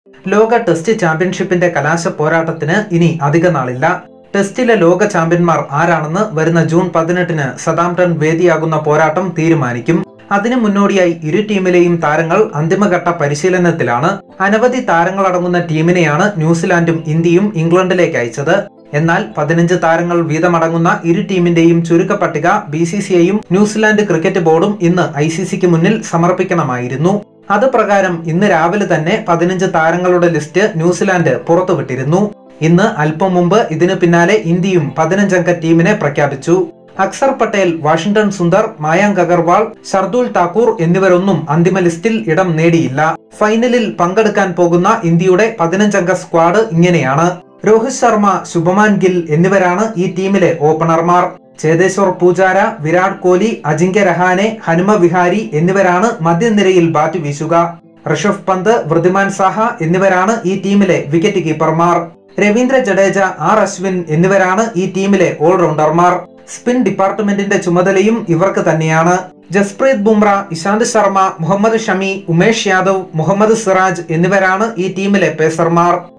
ലോക ടെസ്റ്റ് ചാമ്പ്യൻഷിപ്പിന്റെ കലാശ പോരാട്ടത്തിന് ഇനി അധിക നാളില്ല ടെസ്റ്റിലെ ലോക ചാമ്പ്യന്മാർ ആരാണെന്ന് വരുന്ന ജൂൺ പതിനെട്ടിന് സതാംപ്ടൺ വേദിയാകുന്ന പോരാട്ടം തീരുമാനിക്കും അതിനു മുന്നോടിയായി ഇരു ടീമിലെയും താരങ്ങൾ അന്തിമഘട്ട പരിശീലനത്തിലാണ് അനവധി താരങ്ങളടങ്ങുന്ന ടീമിനെയാണ് ന്യൂസിലാൻഡും ഇന്ത്യയും ഇംഗ്ലണ്ടിലേക്ക് അയച്ചത് എന്നാൽ പതിനഞ്ച് താരങ്ങൾ വീതമടങ്ങുന്ന ഇരു ടീമിന്റെയും ചുരുക്കപ്പട്ടിക ബി സി സി ഐയും ന്യൂസിലാൻഡ് ക്രിക്കറ്റ് ബോർഡും ഇന്ന് ഐ സി സിക്ക് മുന്നിൽ സമർപ്പിക്കണമായിരുന്നു അത് പ്രകാരം ഇന്ന് രാവിലെ തന്നെ പതിനഞ്ച് താരങ്ങളുടെ ലിസ്റ്റ് ന്യൂസിലാൻഡ് പുറത്തുവിട്ടിരുന്നു ഇന്ന് അല്പം മുമ്പ് ഇതിനു പിന്നാലെ ഇന്ത്യയും പതിനഞ്ചംഗ ടീമിനെ പ്രഖ്യാപിച്ചു അക്സർ പട്ടേൽ വാഷിംഗ്ടൺ സുന്ദർ മായാങ്ക് അഗർവാൾ ഷർദുൽ ഠാക്കൂർ എന്നിവരൊന്നും അന്തിമ ലിസ്റ്റിൽ ഇടം നേടിയില്ല ഫൈനലിൽ പങ്കെടുക്കാൻ പോകുന്ന ഇന്ത്യയുടെ പതിനഞ്ചംഗ സ്ക്വാഡ് ഇങ്ങനെയാണ് രോഹിത് ശർമ്മ ശുഭമാൻ ഗിൽ എന്നിവരാണ് ഈ ടീമിലെ ഓപ്പണർമാർ ചേതേശ്വർ പൂജാര വിരാട് കോഹ്ലി അജിങ്ക്യ രഹാനെ ഹനുമ വിഹാരി എന്നിവരാണ് മധ്യനിരയിൽ ബാറ്റ് വീശുക ഋഷഭ് പന്ത് വൃദ്ധിമാൻ സാഹ എന്നിവരാണ് ഈ ടീമിലെ വിക്കറ്റ് കീപ്പർമാർ രവീന്ദ്ര ജഡേജ ആർ അശ്വിൻ എന്നിവരാണ് ഈ ടീമിലെ ഓൾറൗണ്ടർമാർ സ്പിൻ ഡിപ്പാർട്ട്മെന്റിന്റെ ചുമതലയും ഇവർക്ക് തന്നെയാണ് ജസ്പ്രീത് ബുംറ ഇശാന്ത് ശർമ്മ മുഹമ്മദ് ഷമി ഉമേഷ് യാദവ് മുഹമ്മദ് സിറാജ് എന്നിവരാണ് ഈ ടീമിലെ പേസർമാർ